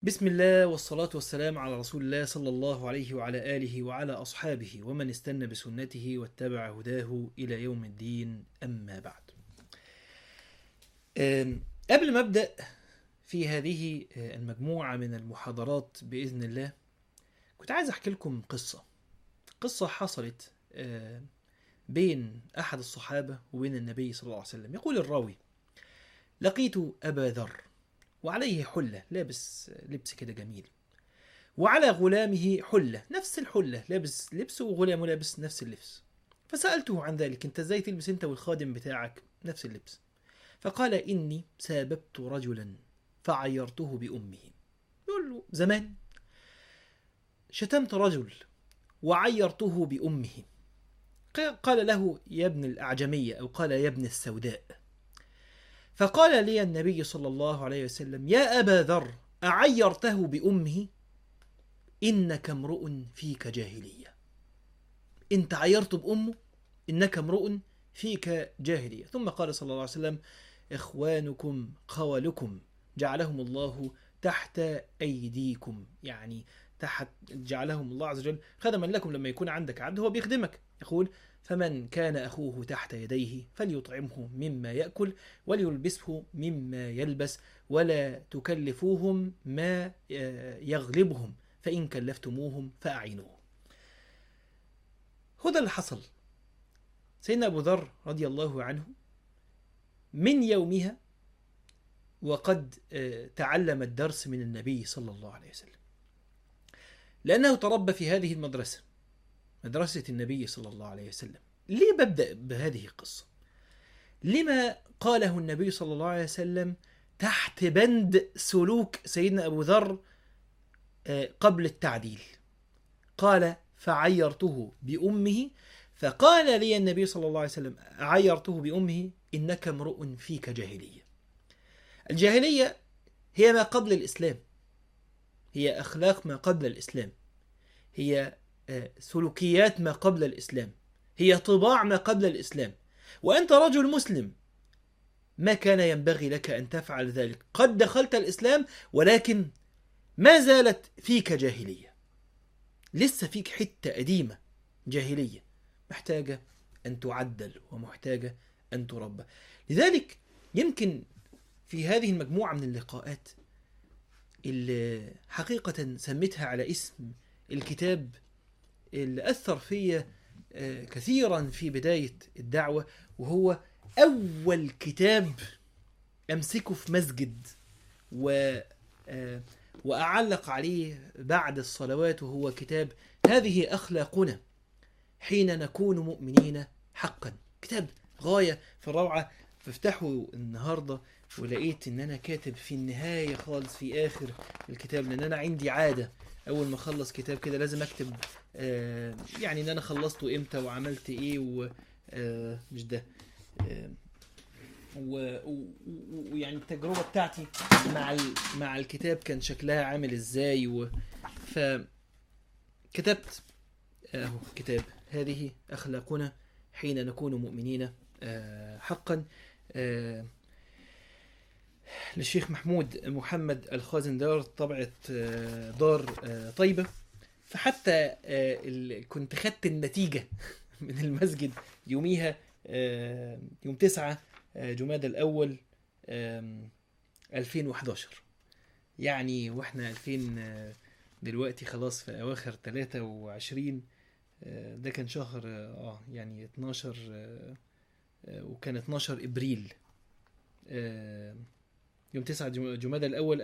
بسم الله والصلاة والسلام على رسول الله صلى الله عليه وعلى آله وعلى أصحابه ومن استنى بسنته واتبع هداه إلى يوم الدين أما بعد أم، قبل ما أبدأ في هذه آه، المجموعة من المحاضرات بإذن الله كنت عايز أحكي لكم قصة قصة حصلت آه، بين أحد الصحابة وبين النبي صلى الله عليه وسلم يقول الراوي لقيت أبا ذر وعليه حلة لابس لبس كده جميل وعلى غلامه حلة نفس الحلة لابس لبس وغلامه لابس نفس اللبس فسألته عن ذلك انت ازاي تلبس انت والخادم بتاعك نفس اللبس فقال إني ساببت رجلا فعيرته بأمه يقول له زمان شتمت رجل وعيرته بأمه قال له يا ابن الأعجمية أو قال يا ابن السوداء فقال لي النبي صلى الله عليه وسلم يا أبا ذر أعيرته بأمه إنك امرؤ فيك جاهلية أنت عيرته بأمه إنك امرؤ فيك جاهلية ثم قال صلى الله عليه وسلم إخوانكم خوالكم جعلهم الله تحت أيديكم يعني تحت جعلهم الله عز وجل خدما لكم لما يكون عندك عبد هو بيخدمك يقول فمن كان أخوه تحت يديه فليطعمه مما يأكل وليلبسه مما يلبس ولا تكلفوهم ما آه، يغلبهم فإن كلفتموهم فأعينوهم هو ده اللي حصل سيدنا أبو ذر رضي الله عنه من يومها وقد آه، تعلم الدرس من النبي صلى الله عليه وسلم لأنه تربى في هذه المدرسة مدرسة النبي صلى الله عليه وسلم ليه ببدأ بهذه القصة لما قاله النبي صلى الله عليه وسلم تحت بند سلوك سيدنا أبو ذر آه، قبل التعديل قال فعيرته بأمه فقال لي النبي صلى الله عليه وسلم عيرته بأمه إنك امرؤ فيك جاهلية الجاهلية هي ما قبل الإسلام هي أخلاق ما قبل الإسلام هي آه، سلوكيات ما قبل الإسلام هي طباع ما قبل الإسلام وأنت رجل مسلم ما كان ينبغي لك أن تفعل ذلك قد دخلت الإسلام ولكن ما زالت فيك جاهلية لسه فيك حتة قديمة جاهلية محتاجة أن تعدل ومحتاجة أن تربى لذلك يمكن في هذه المجموعة من اللقاءات اللي حقيقة سميتها على اسم الكتاب اللي أثر فيا آه، كثيرا في بداية الدعوة وهو أول كتاب أمسكه في مسجد و آه، وأعلق عليه بعد الصلوات وهو كتاب هذه أخلاقنا حين نكون مؤمنين حقا كتاب غاية في الروعة فافتحه النهاردة ولقيت ان انا كاتب في النهاية خالص في اخر الكتاب لان انا عندي عادة اول ما اخلص كتاب كده لازم اكتب آه يعني ان انا خلصته امتى وعملت ايه و آه مش ده آه و- و- و- ويعني التجربة بتاعتي مع ال- مع الكتاب كان شكلها عامل ازاي و ف كتبت اهو كتاب هذه اخلاقنا حين نكون مؤمنين آه، حقا آه، للشيخ محمود محمد الخازندار طبعة آه، دار آه، طيبة فحتى آه، ال- كنت خدت النتيجة من المسجد يوميها آه، يوم 9 آه، جماد الأول آم، 2011 يعني واحنا 2000 آه، دلوقتي خلاص في أواخر 23 آه، ده كان شهر اه آه، يعني 12 آه، آه، وكان 12 ابريل آه، يوم 9 جم- جمادى الاول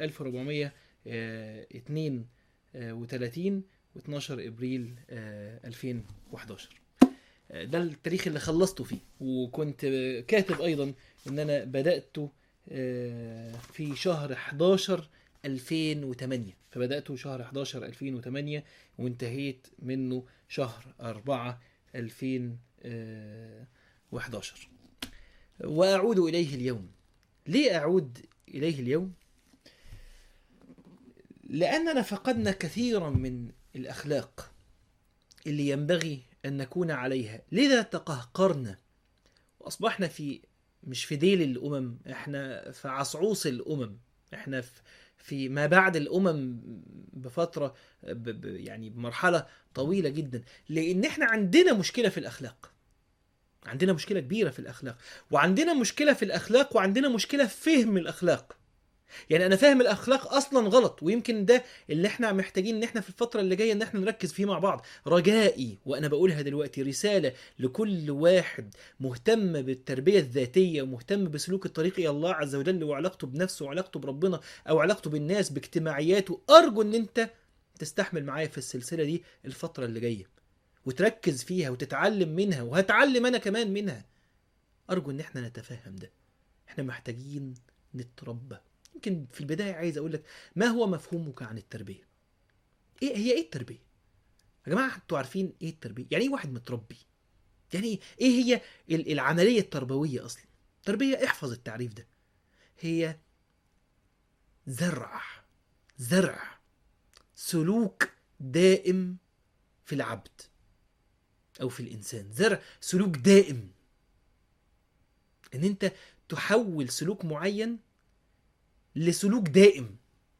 1432 و12 ابريل آه، 2011 آه، ده التاريخ اللي خلصته فيه وكنت آه، كاتب ايضا ان انا بدات آه، في شهر 11 2008 فبدأته شهر 11 2008 وانتهيت منه شهر 4 2011 وأعود إليه اليوم ليه أعود إليه اليوم؟ لأننا فقدنا كثيرا من الأخلاق اللي ينبغي أن نكون عليها لذا تقهقرنا وأصبحنا في مش في ديل الأمم احنا في عصعوص الأمم احنا في في ما بعد الامم بفتره ب ب يعني بمرحله طويله جدا لان احنا عندنا مشكله في الاخلاق عندنا مشكله كبيره في الاخلاق وعندنا مشكله في الاخلاق وعندنا مشكله في فهم الاخلاق يعني انا فاهم الاخلاق اصلا غلط ويمكن ده اللي احنا محتاجين ان احنا في الفتره اللي جايه ان احنا نركز فيه مع بعض رجائي وانا بقولها دلوقتي رساله لكل واحد مهتم بالتربيه الذاتيه ومهتم بسلوك الطريق الى الله عز وجل وعلاقته بنفسه وعلاقته بربنا او علاقته بالناس باجتماعياته ارجو ان انت تستحمل معايا في السلسله دي الفتره اللي جايه وتركز فيها وتتعلم منها وهتعلم انا كمان منها ارجو ان احنا نتفهم ده احنا محتاجين نتربى يمكن في البدايه عايز اقول لك ما هو مفهومك عن التربيه ايه هي ايه التربيه يا جماعه انتوا عارفين ايه التربيه يعني ايه واحد متربي يعني ايه ايه هي ال- العمليه التربويه اصلا التربيه احفظ التعريف ده هي زرع زرع سلوك دائم في العبد او في الانسان زرع سلوك دائم ان انت تحول سلوك معين لسلوك دائم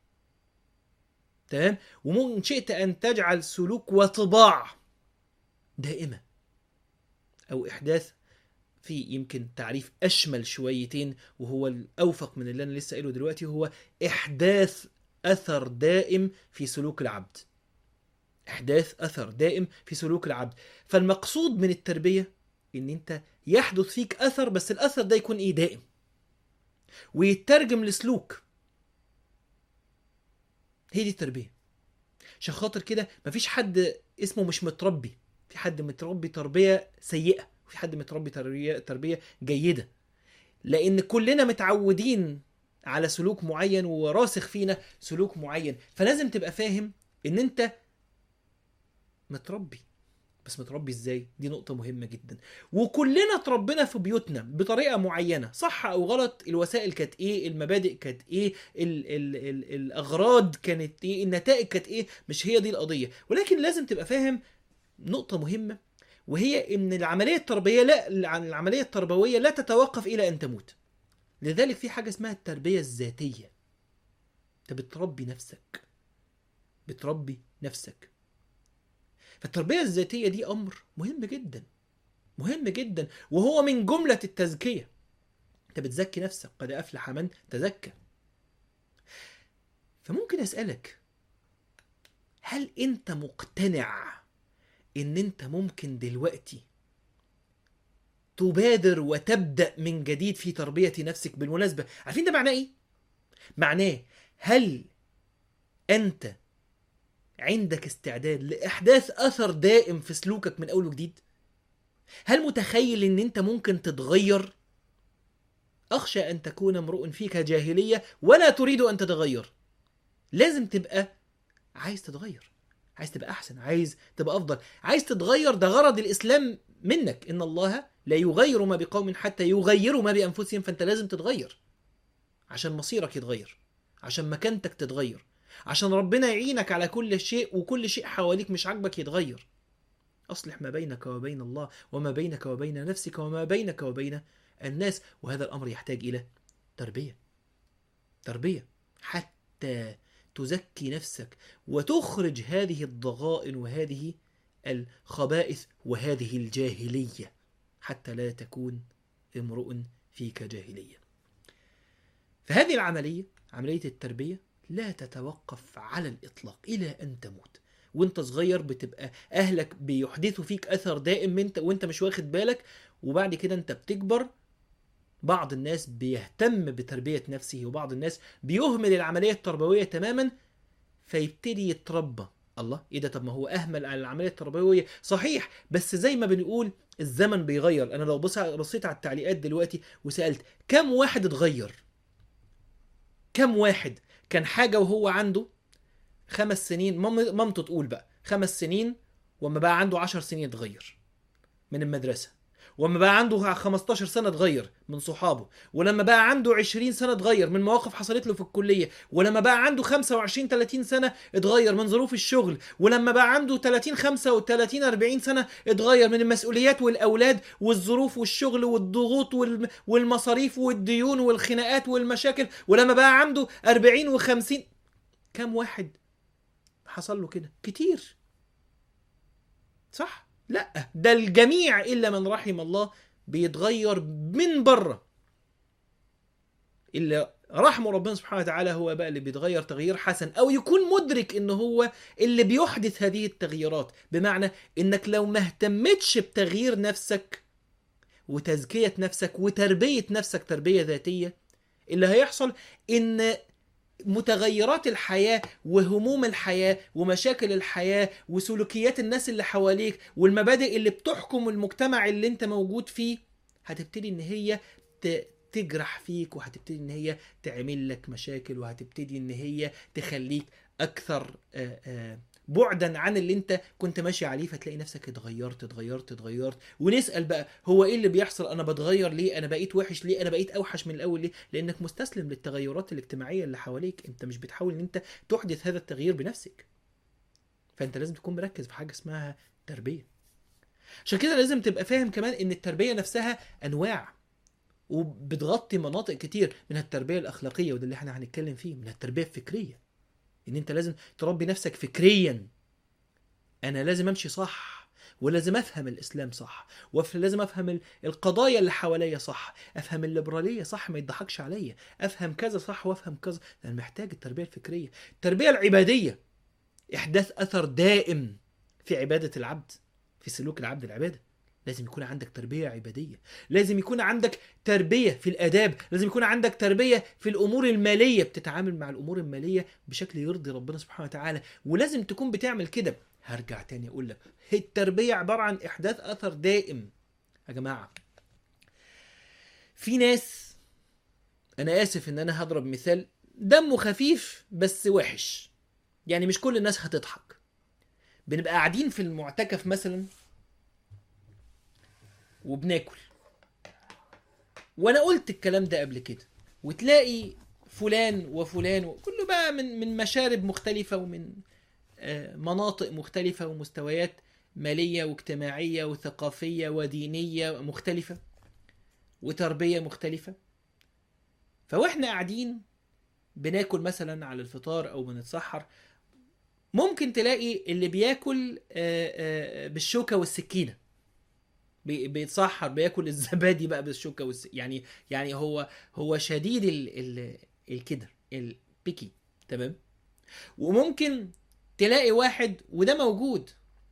تمام ومن شئت ان تجعل سلوك وطباع دائمه او احداث في يمكن تعريف اشمل شويتين وهو الاوفق من اللي انا لسه قايله دلوقتي هو احداث اثر دائم في سلوك العبد احداث اثر دائم في سلوك العبد فالمقصود من التربيه ان انت يحدث فيك اثر بس الاثر ده يكون ايه دائم ويترجم لسلوك هي دي التربيه عشان خاطر كده مفيش حد اسمه مش متربي في حد متربي تربيه سيئه وفي حد متربي تربيه تربيه جيده لان كلنا متعودين على سلوك معين وراسخ فينا سلوك معين فلازم تبقى فاهم ان انت متربي بس متربي ازاي دي نقطة مهمة جدا وكلنا اتربينا في بيوتنا بطريقة معينة صح او غلط الوسائل كانت ايه المبادئ كانت ايه ال ال ال الاغراض كانت ايه النتائج كانت ايه مش هي دي القضية ولكن لازم تبقى فاهم نقطة مهمة وهي ان العملية التربية لا العملية التربوية لا تتوقف الى ان تموت لذلك في حاجة اسمها التربية الذاتية انت بتربي نفسك بتربي نفسك فالتربية الذاتية دي أمر مهم جدا مهم جدا وهو من جملة التزكية أنت بتزكي نفسك قد أفلح من تزكى فممكن أسألك هل أنت مقتنع إن أنت ممكن دلوقتي تبادر وتبدأ من جديد في تربية نفسك بالمناسبة عارفين ده معناه إيه؟ معناه هل أنت عندك استعداد لإحداث أثر دائم في سلوكك من أول وجديد؟ هل متخيل إن أنت ممكن تتغير؟ أخشى أن تكون امرؤ فيك جاهلية ولا تريد أن تتغير. لازم تبقى عايز تتغير، عايز تبقى أحسن، عايز تبقى أفضل، عايز تتغير ده غرض الإسلام منك، إن الله لا يغير ما بقوم حتى يغيروا ما بأنفسهم فأنت لازم تتغير. عشان مصيرك يتغير، عشان مكانتك تتغير، عشان ربنا يعينك على كل شيء وكل شيء حواليك مش عاجبك يتغير أصلح ما بينك وبين الله وما بينك وبين نفسك وما بينك وبين الناس وهذا الأمر يحتاج إلى تربية تربية حتى تزكي نفسك وتخرج هذه الضغائن وهذه الخبائث وهذه الجاهلية حتى لا تكون امرؤ فيك جاهلية فهذه العملية عملية التربية لا تتوقف على الإطلاق إلى أن تموت وانت صغير بتبقى أهلك بيحدثوا فيك أثر دائم منت وانت مش واخد بالك وبعد كده انت بتكبر بعض الناس بيهتم بتربية نفسه وبعض الناس بيهمل العملية التربوية تماما فيبتدي يتربى الله ايه ده طب ما هو اهمل على العمليه التربويه صحيح بس زي ما بنقول الزمن بيغير انا لو بص بصيت على التعليقات دلوقتي وسالت كم واحد اتغير كم واحد كان حاجة وهو عنده خمس سنين مام- مامته تقول بقى خمس سنين وما بقى عنده عشر سنين اتغير من المدرسة ولما بقى عنده 15 سنه اتغير من صحابه ولما بقى عنده 20 سنه اتغير من مواقف حصلت له في الكليه ولما بقى عنده 25 30 سنه اتغير من ظروف الشغل ولما بقى عنده 30 35 40 سنه اتغير من المسؤوليات والاولاد والظروف والشغل والضغوط والم- والمصاريف والديون والخناقات والمشاكل ولما بقى عنده 40 و50 كم واحد حصل له كده كتير صح لا ده الجميع الا من رحم الله بيتغير من بره الا رحمه ربنا سبحانه وتعالى هو بقى اللي بيتغير تغيير حسن او يكون مدرك ان هو اللي بيحدث هذه التغييرات بمعنى انك لو ما اهتمتش بتغيير نفسك وتزكية نفسك وتربية نفسك تربية ذاتية اللي هيحصل ان متغيرات الحياة وهموم الحياة ومشاكل الحياة وسلوكيات الناس اللي حواليك والمبادئ اللي بتحكم المجتمع اللي انت موجود فيه هتبتدي ان هي ت- تجرح فيك وهتبتدي ان هي تعمل لك مشاكل وهتبتدي ان هي تخليك اكثر آه، آه، بعدا عن اللي انت كنت ماشي عليه فتلاقي نفسك اتغيرت اتغيرت اتغيرت ونسال بقى هو ايه اللي بيحصل انا بتغير ليه انا بقيت وحش ليه انا بقيت اوحش من الاول ليه لانك مستسلم للتغيرات الاجتماعيه اللي حواليك انت مش بتحاول ان انت تحدث هذا التغيير بنفسك فانت لازم تكون مركز في حاجه اسمها تربيه عشان كده لازم تبقى فاهم كمان ان التربيه نفسها انواع وبتغطي مناطق كتير من التربيه الاخلاقيه وده اللي احنا هنتكلم فيه من التربيه الفكريه ان انت لازم تربي نفسك فكريا انا لازم امشي صح ولازم افهم الاسلام صح ولازم افهم ال- القضايا اللي حواليا صح افهم الليبراليه صح ما يضحكش عليا افهم كذا صح وافهم كذا انا محتاج التربيه الفكريه التربيه العباديه احداث اثر دائم في عباده العبد في سلوك العبد العباده لازم يكون عندك تربيه عباديه لازم يكون عندك تربيه في الاداب لازم يكون عندك تربيه في الامور الماليه بتتعامل مع الامور الماليه بشكل يرضي ربنا سبحانه وتعالى ولازم تكون بتعمل كده هرجع تاني اقول لك هي التربيه عباره عن احداث اثر دائم يا جماعه في ناس انا اسف ان انا هضرب مثال دمه خفيف بس وحش يعني مش كل الناس هتضحك بنبقى قاعدين في المعتكف مثلا وبناكل وانا قلت الكلام ده قبل كده وتلاقي فلان وفلان وكله بقى من من مشارب مختلفه ومن آه، مناطق مختلفه ومستويات ماليه واجتماعيه وثقافيه ودينيه مختلفه وتربيه مختلفه فواحنا قاعدين بناكل مثلا على الفطار او بنتسحر ممكن تلاقي اللي بياكل آه، آه، بالشوكه والسكينه بي- بيتسحر بياكل الزبادي بقى بالشوكه والس... يعني يعني هو هو شديد ال... ال... الكدر البيكي تمام وممكن تلاقي واحد وده موجود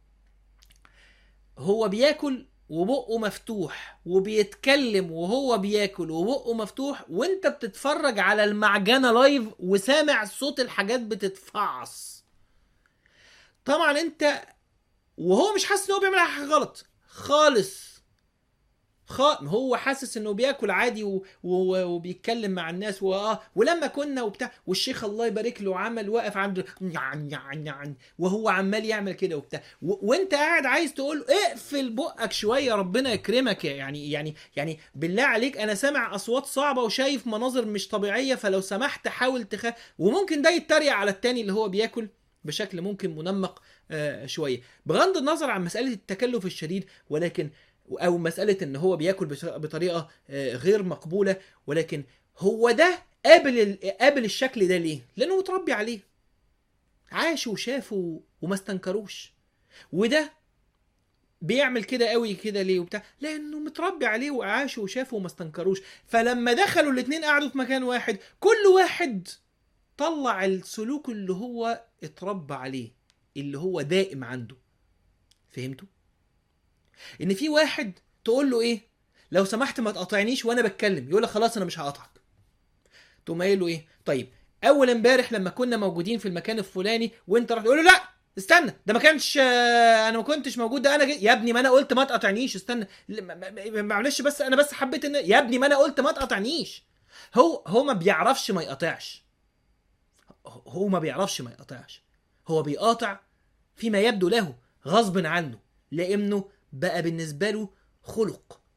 هو بياكل وبقه مفتوح وبيتكلم وهو بياكل وبقه مفتوح وانت بتتفرج على المعجنه لايف وسامع صوت الحاجات بتتفعص طبعا انت وهو مش حاسس ان هو بيعمل حاجه غلط خالص خ... هو حاسس انه بياكل عادي و... و... وبيتكلم مع الناس واه ولما كنا وبتاع والشيخ الله يبارك له عمل واقف عنده نعن نعن نعن وهو عمال يعمل كده وبتاع و... وانت قاعد عايز تقول اقفل بقك شويه ربنا يكرمك يعني يعني يعني بالله عليك انا سامع اصوات صعبه وشايف مناظر مش طبيعيه فلو سمحت حاول تخ وممكن ده يتريق على التاني اللي هو بياكل بشكل ممكن منمق آه شويه بغض النظر عن مساله التكلف الشديد ولكن او مساله ان هو بياكل بش- بطريقه آه، غير مقبوله ولكن هو ده قابل ال- قابل الشكل ده ليه؟ لانه متربي عليه عاشوا وشافوا وما استنكروش وده بيعمل كده قوي كده ليه وبتاع لانه متربي عليه وعاشوا وشافوا وما استنكروش فلما دخلوا الاتنين قعدوا في مكان واحد كل واحد طلع السلوك اللي هو اتربى عليه اللي هو دائم عنده فهمتوا ان في واحد تقول له ايه لو سمحت ما تقاطعنيش وانا بتكلم يقول لك خلاص انا مش هقاطعك تقوم قايل له ايه طيب اول امبارح لما كنا موجودين في المكان الفلاني وانت رحت تقول له لا استنى ده ما كانش آه، انا ما كنتش موجود ده انا جي... يا ابني ما انا قلت ما تقاطعنيش استنى ل- ما- ما- ما- معلش بس انا بس حبيت ان يا ابني ما انا قلت ما تقاطعنيش هو هو ما بيعرفش ما يقاطعش هو ما بيعرفش ما يقاطعش هو بيقاطع فيما يبدو له غصب عنه لانه بقى بالنسبه له خلق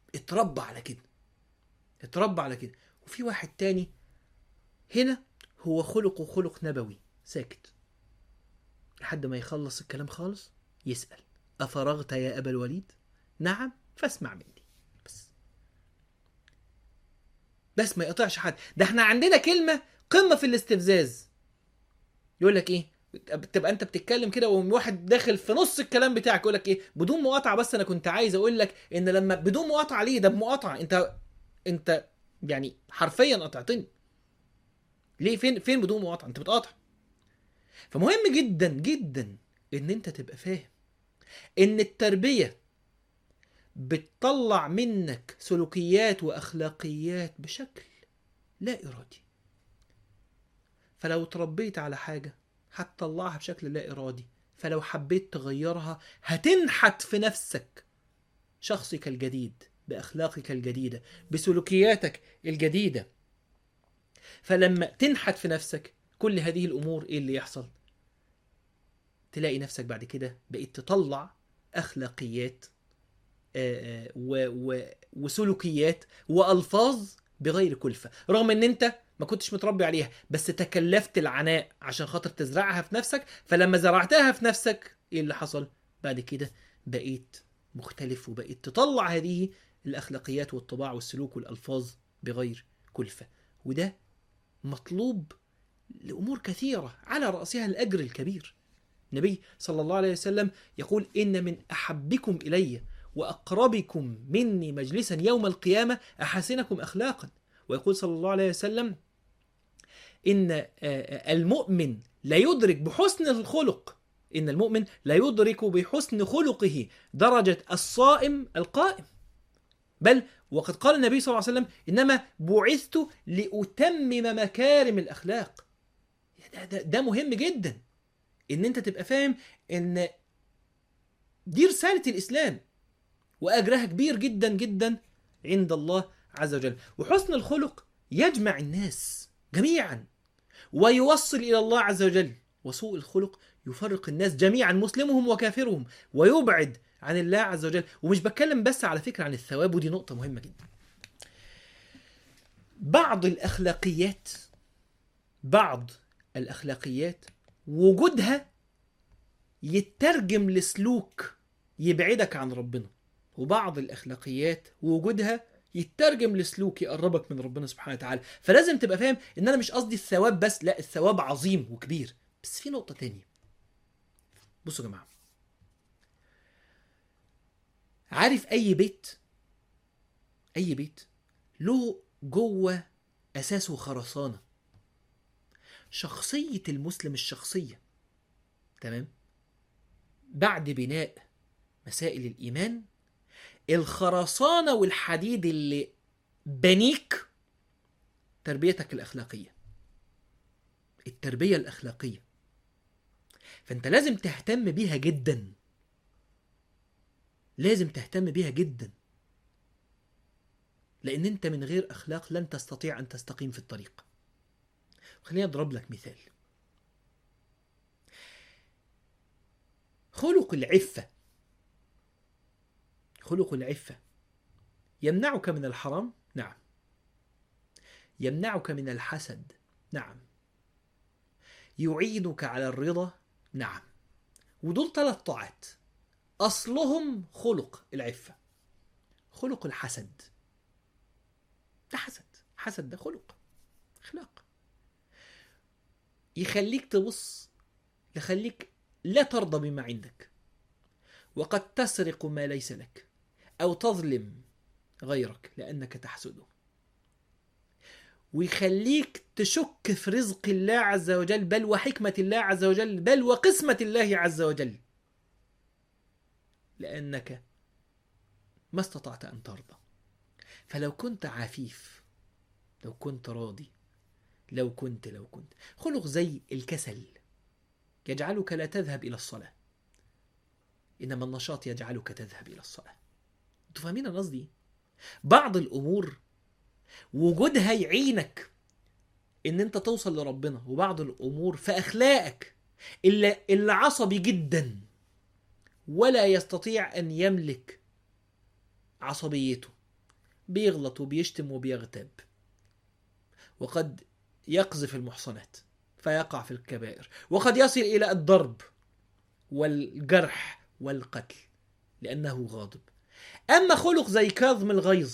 اتربى على كده اتربى على كده وفي واحد تاني هنا هو خلقه خلق نبوي ساكت لحد ما يخلص الكلام خالص يسأل أفرغت يا أبا الوليد نعم فاسمع مني بس بس ما يقطعش حد ده احنا عندنا كلمة قمة في الاستفزاز يقول لك ايه تبقى انت بتتكلم كده وواحد داخل في نص الكلام بتاعك يقول لك ايه بدون مقاطعه بس انا كنت عايز اقول لك ان لما بدون مقاطعه ليه ده بمقاطعه انت انت يعني حرفيا قطعتني ليه فين فين بدون مقاطعه انت بتقاطع فمهم جدا جدا ان انت تبقى فاهم ان التربيه بتطلع منك سلوكيات واخلاقيات بشكل لا ارادي فلو تربيت على حاجه هتطلعها بشكل لا ارادي فلو حبيت تغيرها هتنحت في نفسك شخصك الجديد باخلاقك الجديده بسلوكياتك الجديده فلما تنحت في نفسك كل هذه الامور ايه اللي يحصل تلاقي نفسك بعد كده بقيت تطلع اخلاقيات آه، آه، و- و- وسلوكيات والفاظ بغير كلفه رغم ان انت ما كنتش متربي عليها بس تكلفت العناء عشان خاطر تزرعها في نفسك فلما زرعتها في نفسك ايه اللي حصل بعد كده بقيت مختلف وبقيت تطلع هذه الاخلاقيات والطباع والسلوك والالفاظ بغير كلفه وده مطلوب لامور كثيره على راسها الاجر الكبير النبي صلى الله عليه وسلم يقول ان من احبكم الي واقربكم مني مجلسا يوم القيامه احسنكم اخلاقا ويقول صلى الله عليه وسلم ان آه، آه، المؤمن لا يدرك بحسن الخلق ان المؤمن لا يدرك بحسن خلقه درجه الصائم القائم بل وقد قال النبي صلى الله عليه وسلم انما بعثت لاتمم مكارم الاخلاق ده, ده, ده مهم جدا ان انت تبقى فاهم ان دي رساله الاسلام واجرها كبير جدا جدا عند الله عز وجل وحسن الخلق يجمع الناس جميعا ويوصل الى الله عز وجل وسوء الخلق يفرق الناس جميعا مسلمهم وكافرهم ويبعد عن الله عز وجل ومش بتكلم بس على فكره عن الثواب ودي نقطه مهمه جدا بعض الاخلاقيات بعض الاخلاقيات وجودها يترجم لسلوك يبعدك عن ربنا وبعض الاخلاقيات وجودها يترجم لسلوك يقربك من ربنا سبحانه وتعالى فلازم تبقى فاهم ان انا مش قصدي الثواب بس لا الثواب عظيم وكبير بس في نقطه تانية بصوا يا جماعه عارف اي بيت اي بيت له جوه اساسه خرسانه شخصيه المسلم الشخصيه تمام بعد بناء مسائل الايمان الخرسانه والحديد اللي بنيك تربيتك الاخلاقيه التربيه الاخلاقيه فانت لازم تهتم بيها جدا لازم تهتم بيها جدا لان انت من غير اخلاق لن تستطيع ان تستقيم في الطريق خليني اضرب لك مثال خلق العفه خلق العفه يمنعك من الحرام نعم يمنعك من الحسد نعم يعينك على الرضا نعم ودول ثلاث طاعات اصلهم خلق العفه خلق الحسد ده حسد حسد ده خلق اخلاق يخليك تبص يخليك لا ترضى بما عندك وقد تسرق ما ليس لك او تظلم غيرك لانك تحسده ويخليك تشك في رزق الله عز وجل بل وحكمه الله عز وجل بل وقسمه الله عز وجل لانك ما استطعت ان ترضى فلو كنت عفيف لو كنت راضي لو كنت لو كنت خلق زي الكسل يجعلك لا تذهب الى الصلاه انما النشاط يجعلك تذهب الى الصلاه انتوا فاهمين انا قصدي إيه؟ بعض الامور وجودها يعينك ان انت توصل لربنا وبعض الامور في اخلاقك اللي, اللي عصبي جدا ولا يستطيع ان يملك عصبيته بيغلط وبيشتم وبيغتاب وقد يقذف المحصنات فيقع في الكبائر وقد يصل إلى الضرب والجرح والقتل لأنه غاضب أما خلق زي كاظم الغيظ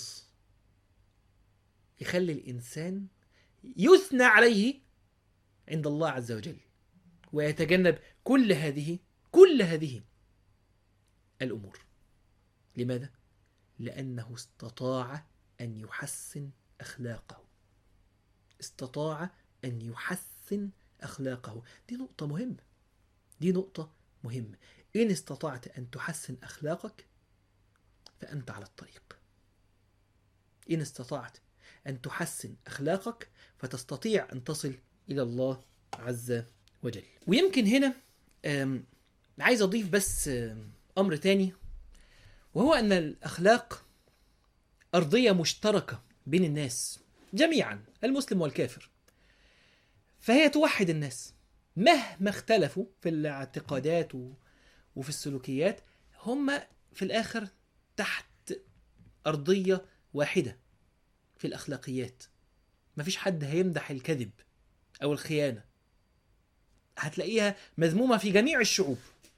يخلي الإنسان يثنى عليه عند الله عز وجل ويتجنب كل هذه كل هذه الأمور لماذا؟ لأنه استطاع أن يحسن أخلاقه استطاع أن يحسن أخلاقه دي نقطة مهمة دي نقطة مهمة إن استطعت أن تحسن أخلاقك فأنت على الطريق إن استطعت أن تحسن أخلاقك فتستطيع أن تصل إلى الله عز وجل ويمكن هنا آم، عايز أضيف بس آم، أمر تاني وهو أن الأخلاق أرضية مشتركة بين الناس جميعا المسلم والكافر فهي توحد الناس مهما اختلفوا في الاعتقادات و- وفي السلوكيات هم في الآخر تحت أرضية واحدة في الأخلاقيات مفيش حد هيمدح الكذب أو الخيانة هتلاقيها مذمومة في جميع الشعوب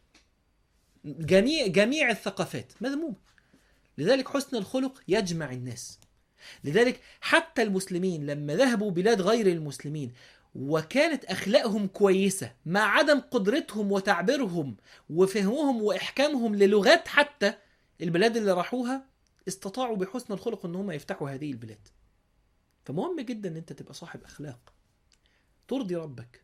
جميع جميع الثقافات مذمومة لذلك حسن الخلق يجمع الناس لذلك حتى المسلمين لما ذهبوا بلاد غير المسلمين وكانت اخلاقهم كويسه مع عدم قدرتهم وتعبيرهم وفهمهم واحكامهم للغات حتى البلاد اللي راحوها استطاعوا بحسن الخلق ان هم يفتحوا هذه البلاد فمهم جدا ان انت تبقى صاحب اخلاق ترضي ربك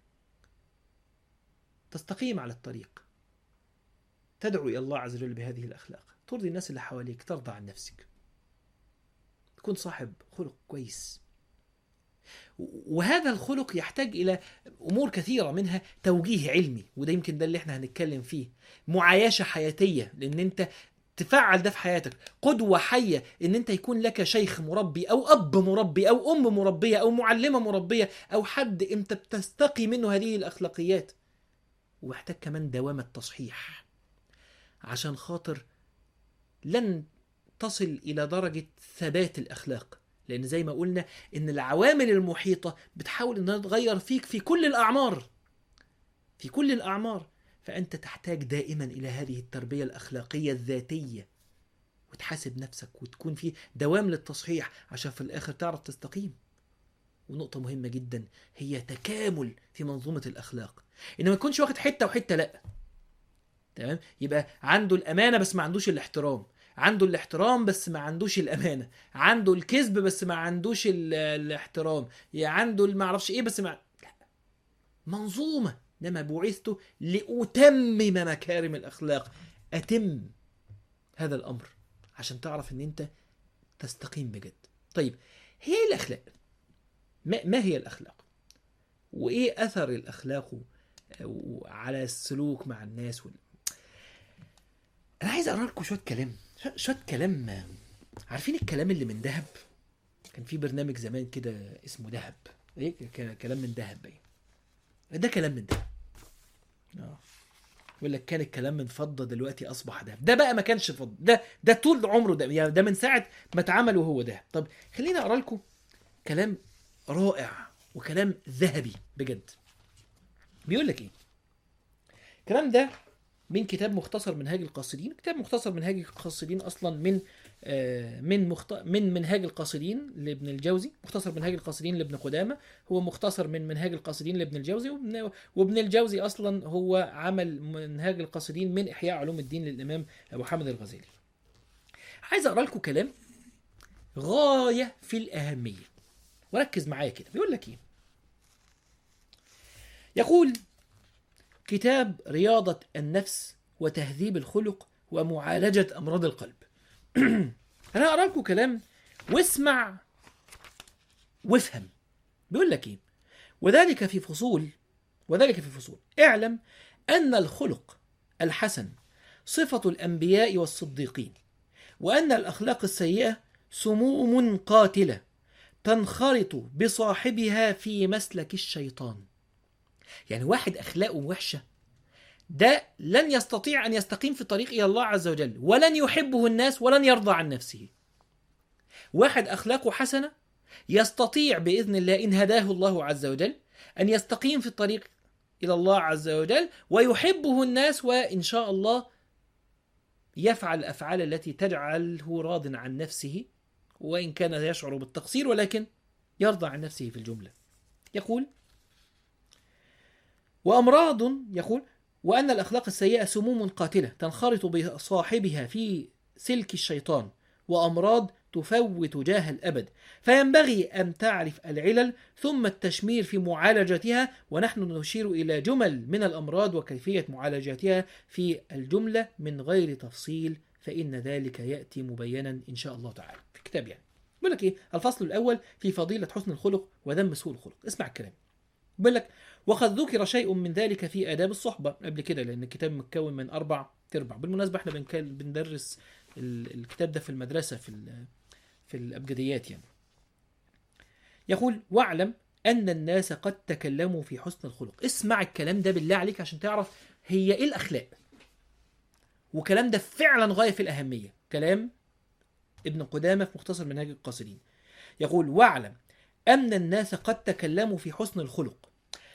تستقيم على الطريق تدعو الى الله عز وجل بهذه الاخلاق ترضي الناس اللي حواليك ترضى عن نفسك تكون صاحب خلق كويس وهذا الخلق يحتاج الى امور كثيره منها توجيه علمي وده يمكن ده اللي احنا هنتكلم فيه معايشه حياتيه لان انت تفعل ده في حياتك قدوه حيه ان انت يكون لك شيخ مربي او اب مربي او ام مربيه او معلمه مربيه او حد انت بتستقي منه هذه الاخلاقيات ومحتاج كمان دوام التصحيح عشان خاطر لن تصل الى درجه ثبات الاخلاق لان زي ما قلنا ان العوامل المحيطه بتحاول انها تغير فيك في كل الاعمار في كل الاعمار فانت تحتاج دائما الى هذه التربيه الاخلاقيه الذاتيه وتحاسب نفسك وتكون في دوام للتصحيح عشان في الاخر تعرف تستقيم ونقطه مهمه جدا هي تكامل في منظومه الاخلاق ان ما يكونش واخد حته وحته لا تمام يبقى عنده الامانه بس ما عندوش الاحترام عنده الاحترام بس ما عندوش الامانه عنده الكذب بس ما عندوش ال- الاحترام يا عنده ما اعرفش ايه بس ما لا منظومه انما بعثت لاتمم مكارم الاخلاق اتم هذا الامر عشان تعرف ان انت تستقيم بجد طيب هي إيه الاخلاق ما, ما هي الاخلاق وايه اثر الاخلاق و- على السلوك مع الناس وال... انا عايز اقرا لكم شويه كلام شو- شويه كلام عارفين الكلام اللي من ذهب كان في برنامج زمان كده اسمه ذهب ايه ك- كلام من ذهب باين ده كلام من ذهب اه يقول لك كان الكلام من فضه دلوقتي اصبح ذهب ده بقى ما كانش فضه ده ده طول عمره ده يعني ده من ساعه ما اتعمل وهو ذهب طب خليني اقرا لكم كلام رائع وكلام ذهبي بجد بيقول لك ايه الكلام ده من كتاب مختصر منهاج القاصدين كتاب مختصر منهاج القاصدين اصلا من آه، من مخت... من منهاج القاصدين لابن الجوزي مختصر منهاج القاصدين لابن قدامه هو مختصر من منهاج القاصدين لابن الجوزي وابن, وابن الجوزي اصلا هو عمل منهاج القاصدين من احياء علوم الدين للامام ابو حامد الغزالي عايز اقرا لكم كلام غايه في الاهميه وركز معايا كده بيقول لك ايه يقول كتاب رياضة النفس وتهذيب الخلق ومعالجة أمراض القلب أنا أقرأ لكم كلام واسمع وافهم بيقول لك إيه وذلك في فصول وذلك في فصول اعلم أن الخلق الحسن صفة الأنبياء والصديقين وأن الأخلاق السيئة سموم قاتلة تنخرط بصاحبها في مسلك الشيطان يعني واحد اخلاقه وحشه ده لن يستطيع ان يستقيم في الطريق الى الله عز وجل ولن يحبه الناس ولن يرضى عن نفسه واحد أخلاقه حسنة يستطيع بإذن الله إن هداه الله عز وجل أن يستقيم في الطريق إلى الله عز وجل ويحبه الناس وإن شاء الله يفعل الأفعال التي تجعله راض عن نفسه وإن كان يشعر بالتقصير ولكن يرضى عن نفسه في الجملة يقول وأمراض يقول وأن الأخلاق السيئة سموم قاتلة تنخرط بصاحبها في سلك الشيطان وأمراض تفوت جاه الأبد فينبغي أن تعرف العلل ثم التشمير في معالجتها ونحن نشير إلى جمل من الأمراض وكيفية معالجتها في الجملة من غير تفصيل فإن ذلك يأتي مبينا إن شاء الله تعالى في الكتاب يعني بيقول لك إيه الفصل الأول في فضيلة حسن الخلق وذم سوء الخلق اسمع الكلام بيقول لك وقد ذكر شيء من ذلك في آداب الصحبة قبل كده لأن الكتاب متكون من أربع تربع بالمناسبة احنا بنك- بندرس ال- الكتاب ده في المدرسة في ال- في الأبجديات يعني يقول واعلم أن الناس قد تكلموا في حسن الخلق اسمع الكلام ده بالله عليك عشان تعرف هي إيه الأخلاق وكلام ده فعلا غاية في الأهمية كلام ابن قدامة في مختصر منهاج القاصدين يقول واعلم أن الناس قد تكلموا في حسن الخلق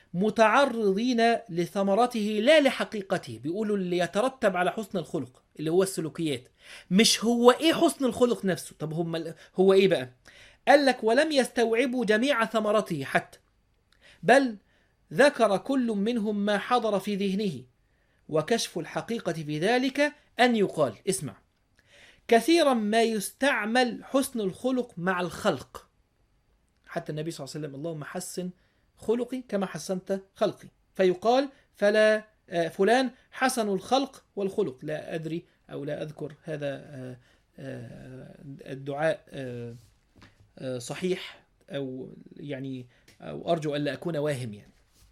متعرضين لثمرته لا لحقيقته بيقولوا اللي يترتب على حسن الخلق اللي هو السلوكيات مش هو ايه حسن الخلق نفسه طب هم هو ايه بقى قال لك ولم يستوعبوا جميع ثمرته حتى بل ذكر كل منهم ما حضر في ذهنه وكشف الحقيقة في ذلك أن يقال اسمع كثيرا ما يستعمل حسن الخلق مع الخلق حتى النبي صلى الله عليه وسلم اللهم حسن خلقي كما حسنت خلقي فيقال فلا آه، فلان حسن الخلق والخلق لا أدري أو لا أذكر هذا آه، آه، الدعاء آه، آه، صحيح أو يعني أو أرجو ألا أكون واهم يعني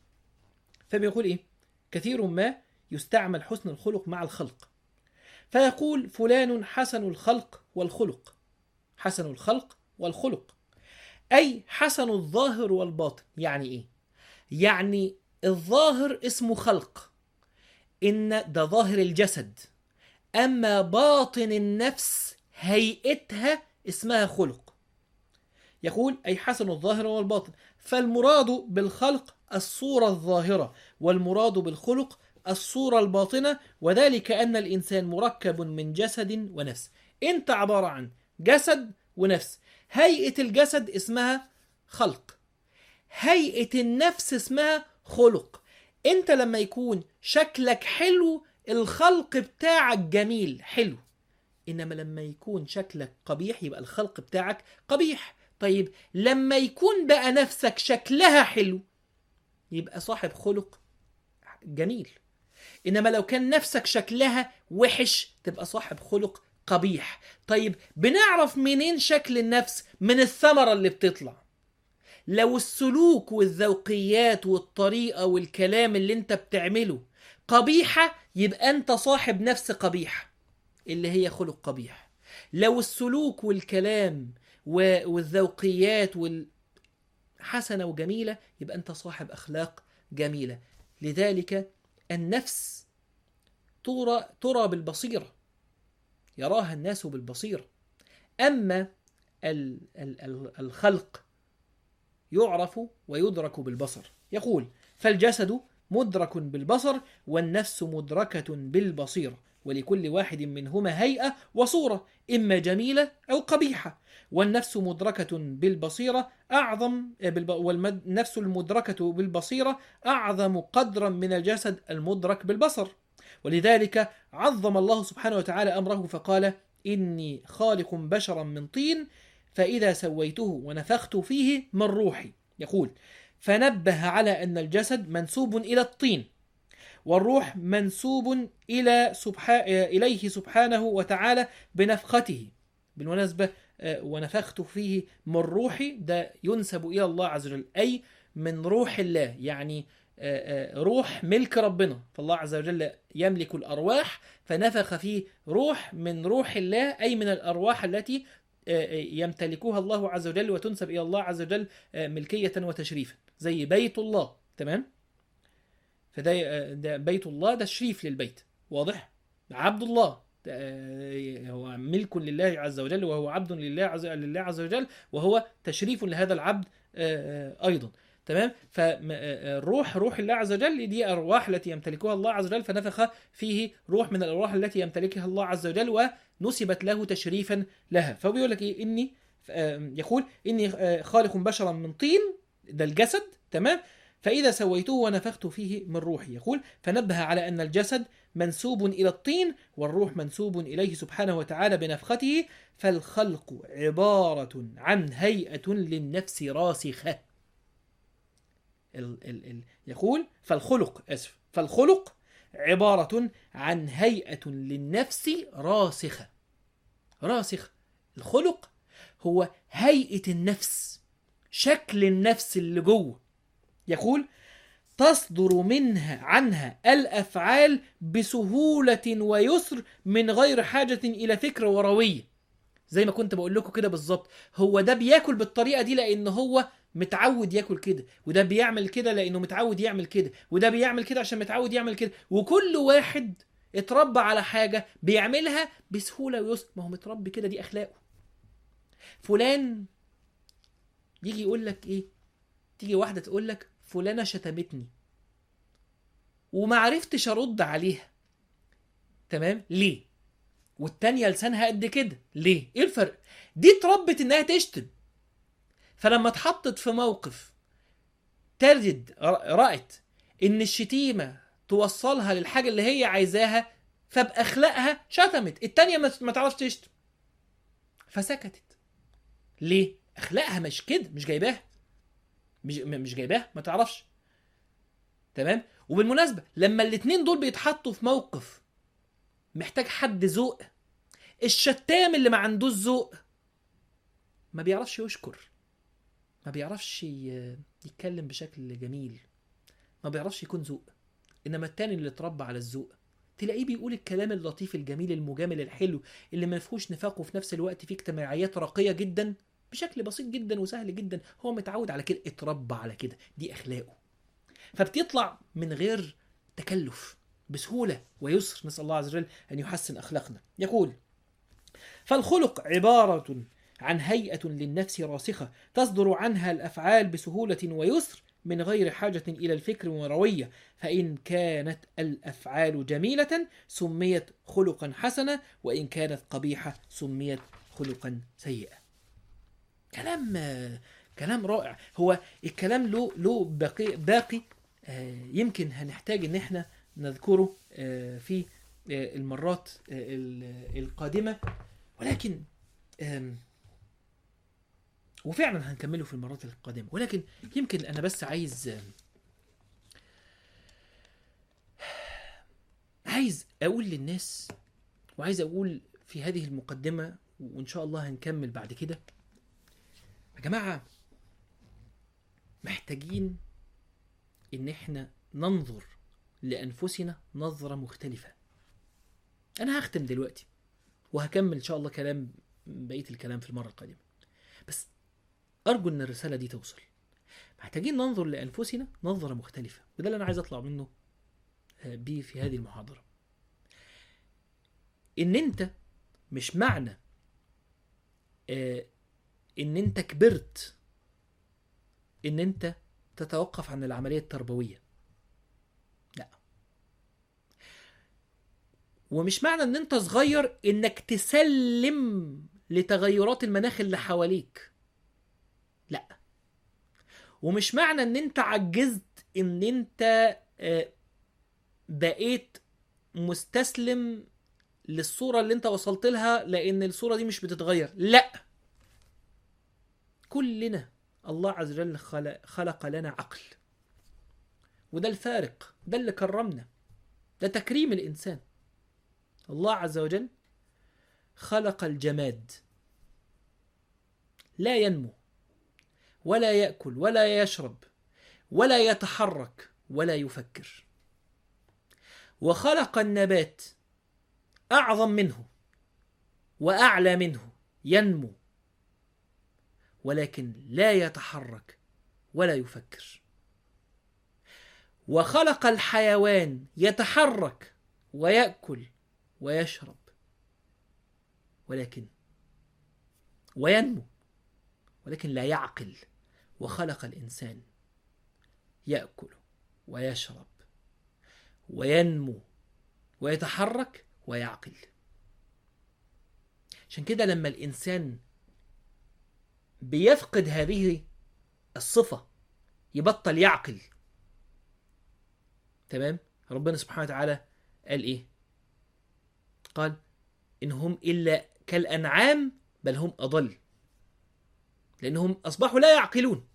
فبيقول إيه كثير ما يستعمل حسن الخلق مع الخلق فيقول فلان حسن الخلق والخلق حسن الخلق والخلق أي حسن الظاهر والباطن يعني إيه؟ يعني الظاهر اسمه خلق إن ده ظاهر الجسد أما باطن النفس هيئتها اسمها خلق يقول أي حسن الظاهر والباطن فالمراد بالخلق الصورة الظاهرة والمراد بالخلق الصورة الباطنة وذلك أن الإنسان مركب من جسد ونفس أنت عبارة عن جسد ونفس هيئة الجسد اسمها خلق هيئة النفس اسمها خلق انت لما يكون شكلك حلو الخلق بتاعك جميل حلو انما لما يكون شكلك قبيح يبقى الخلق بتاعك قبيح طيب لما يكون بقى نفسك شكلها حلو يبقى صاحب خلق جميل انما لو كان نفسك شكلها وحش تبقى صاحب خلق قبيح طيب بنعرف منين شكل النفس من الثمرة اللي بتطلع لو السلوك والذوقيات والطريقة والكلام اللي انت بتعمله قبيحة يبقى انت صاحب نفس قبيح اللي هي خلق قبيح لو السلوك والكلام و- والذوقيات وال حسنة وجميلة يبقى انت صاحب اخلاق جميلة لذلك النفس ترى ترى بالبصيره يراها الناس بالبصيرة أما ال- ال- ال- الخلق يعرف ويدرك بالبصر يقول فالجسد مدرك بالبصر والنفس مدركة بالبصيرة ولكل واحد منهما هيئة وصورة إما جميلة أو قبيحة والنفس مدركة بالبصيرة أعظم والنفس المدركة بالبصيرة أعظم قدرا من الجسد المدرك بالبصر ولذلك عظم الله سبحانه وتعالى امره فقال اني خالق بشرا من طين فاذا سويته ونفخت فيه من روحي يقول فنبه على ان الجسد منسوب الى الطين والروح منسوب الى سبحا... اليه سبحانه وتعالى بنفخته بالمناسبه آه، ونفخت فيه من روحي ده ينسب الى الله عز وجل اي من روح الله يعني آه، آه، روح ملك ربنا فالله عز وجل يملك الأرواح فنفخ فيه روح من روح الله أي من الأرواح التي آه، آه، يمتلكها الله عز وجل وتنسب إلى الله عز وجل آه، ملكية وتشريفا زي بيت الله تمام فده آه، ده بيت الله ده شريف للبيت واضح عبد الله آه، هو ملك لله عز وجل وهو عبد لله عز لله عز وجل وهو تشريف لهذا العبد آه، آه، ايضا تمام فالروح روح الله عز وجل دي ارواح التي يمتلكها الله عز وجل فنفخ فيه روح من الارواح التي يمتلكها الله عز وجل ونسبت له تشريفا لها فبيقول لك ايه اني آه، يقول اني آه، خالق بشرا من طين ده الجسد تمام فاذا سويته ونفخت فيه من روحي يقول فنبه على ان الجسد منسوب الى الطين والروح منسوب اليه سبحانه وتعالى بنفخته فالخلق عباره عن هيئه للنفس راسخه ال ال ال يقول فالخلق اسف فالخلق عباره عن هيئه للنفس راسخه راسخ الخلق هو هيئه النفس شكل النفس اللي جوه يقول تصدر منها عنها الافعال بسهوله ويسر من غير حاجه الى فكر ورويه زي ما كنت بقول لكم كده بالظبط هو ده بياكل بالطريقه دي لان هو متعود ياكل كده وده بيعمل كده لانه متعود يعمل كده وده بيعمل كده عشان متعود يعمل كده وكل واحد اتربى على حاجه بيعملها بسهوله ويسر ما هو متربي كده دي اخلاقه فلان يجي يقول لك ايه تيجي واحده تقول لك فلانه شتمتني وما عرفتش ارد عليها تمام ليه والتانية لسانها قد كده ليه ايه الفرق دي اتربت انها تشتم فلما اتحطت في موقف تجد رأت ان الشتيمة توصلها للحاجة اللي هي عايزاها فبأخلاقها شتمت التانية ما ما تعرفش تشتم فسكتت ليه اخلاقها مش كده مش جايباها مش مش جايباها ما تعرفش تمام وبالمناسبه لما الاتنين دول بيتحطوا في موقف محتاج حد ذوق الشتام اللي ما عندوش ذوق ما بيعرفش يشكر ما بيعرفش ي- يتكلم بشكل جميل ما بيعرفش يكون ذوق انما التاني اللي اتربى على الذوق تلاقيه بيقول الكلام اللطيف الجميل المجامل الحلو اللي ما فيهوش نفاق وفي نفس الوقت فيه اجتماعيات راقيه جدا بشكل بسيط جدا وسهل جدا هو متعود على كده اتربى على كده دي اخلاقه فبتطلع من غير تكلف بسهوله ويسر نسال الله عز وجل ان يحسن اخلاقنا يقول فالخلق عباره عن هيئه للنفس راسخه تصدر عنها الافعال بسهوله ويسر من غير حاجه الى الفكر ورويه فان كانت الافعال جميله سميت خلقا حسنا وان كانت قبيحه سميت خلقا سيئا كلام كلام رائع هو الكلام له له باقي باقي آه، يمكن هنحتاج ان احنا نذكره آه، في آه، المرات آه، ال- القادمه ولكن آم، وفعلا هنكمله في المرات القادمه ولكن يمكن انا بس عايز آم، عايز اقول للناس وعايز اقول في هذه المقدمه وان شاء الله هنكمل بعد كده يا جماعه محتاجين ان احنا ننظر لانفسنا نظره مختلفه انا هختم دلوقتي وهكمل ان شاء الله كلام بقيه الكلام في المره القادمه بس ارجو ان الرساله دي توصل محتاجين ننظر لانفسنا نظره مختلفه وده اللي انا عايز اطلع منه آه، بيه في هذه المحاضره ان انت مش معنى آه، ان انت كبرت ان انت تتوقف عن العمليه التربويه لا ومش معنى ان انت صغير انك تسلم لتغيرات المناخ اللي حواليك لا ومش معنى ان انت عجزت ان انت آه، بقيت مستسلم للصوره اللي انت وصلت لها لان الصوره دي مش بتتغير لا كلنا الله عز وجل خلق, خلق لنا عقل وده الفارق ده اللي كرمنا ده تكريم الانسان الله عز وجل خلق الجماد لا ينمو ولا ياكل ولا يشرب ولا يتحرك ولا يفكر وخلق النبات اعظم منه واعلى منه ينمو ولكن لا يتحرك ولا يفكر وخلق الحيوان يتحرك وياكل ويشرب ولكن وينمو ولكن لا يعقل وخلق الإنسان يأكل ويشرب وينمو ويتحرك ويعقل عشان كده لما الإنسان بيفقد هذه الصفة يبطل يعقل تمام ربنا سبحانه وتعالى قال إيه قال إن هم إلا كالأنعام بل هم أضل لأنهم أصبحوا لا يعقلون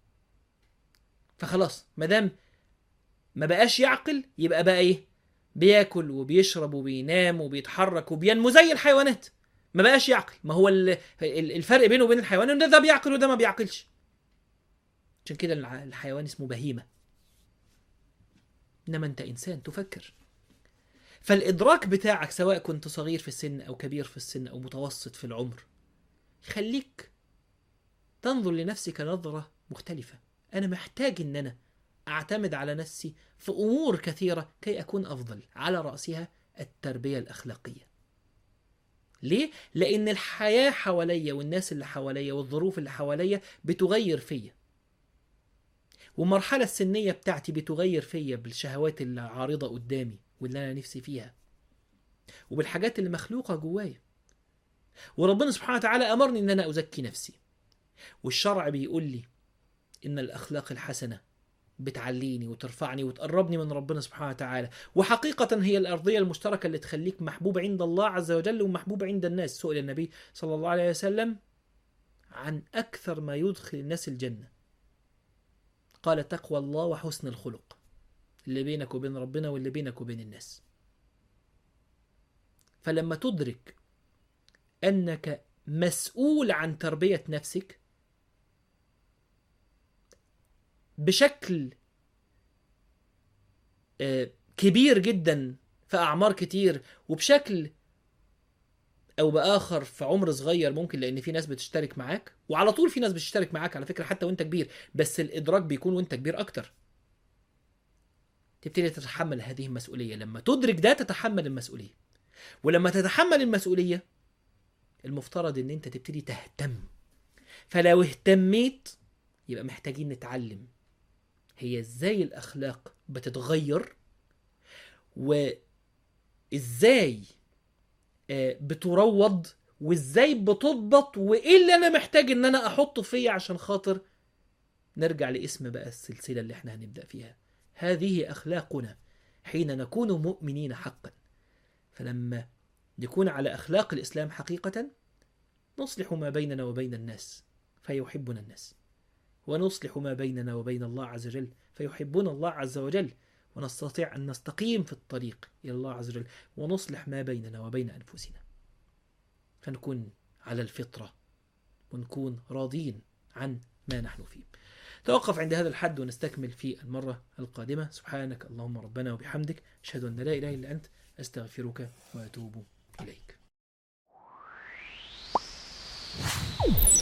فخلاص ما دام ما بقاش يعقل يبقى بقى إيه بياكل وبيشرب وبينام وبيتحرك وبينمو زي الحيوانات ما بقاش يعقل ما هو ال- ال- الفرق بينه وبين الحيوان ان ده بيعقل وده ما بيعقلش عشان كده الع- الحيوان اسمه بهيمة انما انت انسان تفكر فالادراك بتاعك سواء كنت صغير في السن او كبير في السن او متوسط في العمر يخليك تنظر لنفسك نظرة مختلفة انا محتاج ان انا اعتمد على نفسي في امور كثيرة كي اكون افضل على رأسها التربية الاخلاقية ليه؟ لأن الحياة حواليا والناس اللي حواليا والظروف اللي حواليا بتغير فيا والمرحلة السنية بتاعتي بتغير فيا بالشهوات اللي عارضة قدامي واللي أنا نفسي فيها وبالحاجات اللي مخلوقة جوايا وربنا سبحانه وتعالى أمرني إن أنا أزكي نفسي والشرع بيقول لي إن الأخلاق الحسنة بتعليني وترفعني وتقربني من ربنا سبحانه وتعالى وحقيقة هي الأرضية المشتركة اللي تخليك محبوب عند الله عز وجل ومحبوب عند الناس سئل النبي صلى الله عليه وسلم عن أكثر ما يدخل الناس الجنة قال تقوى الله وحسن الخلق اللي بينك وبين ربنا واللي بينك وبين الناس فلما تدرك أنك مسؤول عن تربية نفسك بشكل آه، كبير جدا في اعمار كتير وبشكل او باخر في عمر صغير ممكن لان في ناس بتشترك معاك وعلى طول في ناس بتشترك معاك على فكره حتى وانت كبير بس الادراك بيكون وانت كبير اكتر تبتدي تتحمل هذه المسؤوليه لما تدرك ده تتحمل المسؤوليه ولما تتحمل المسؤوليه المفترض ان انت تبتدي تهتم فلو اهتميت يبقى محتاجين نتعلم هي ازاي الاخلاق بتتغير وازاي آه، بتروض وازاي بتضبط وايه اللي انا محتاج ان انا احطه فيا عشان خاطر نرجع لاسم بقى السلسله اللي احنا هنبدا فيها هذه اخلاقنا حين نكون مؤمنين حقا فلما نكون على اخلاق الاسلام حقيقه نصلح ما بيننا وبين الناس فيحبنا الناس ونصلح ما بيننا وبين الله عز وجل فيحبنا الله عز وجل ونستطيع أن نستقيم في الطريق إلى الله عز وجل ونصلح ما بيننا وبين أنفسنا فنكون على الفطرة ونكون راضين عن ما نحن فيه توقف عند هذا الحد ونستكمل في المرة القادمة سبحانك اللهم ربنا وبحمدك أشهد أن لا إله إلا أنت أستغفرك وأتوب إليك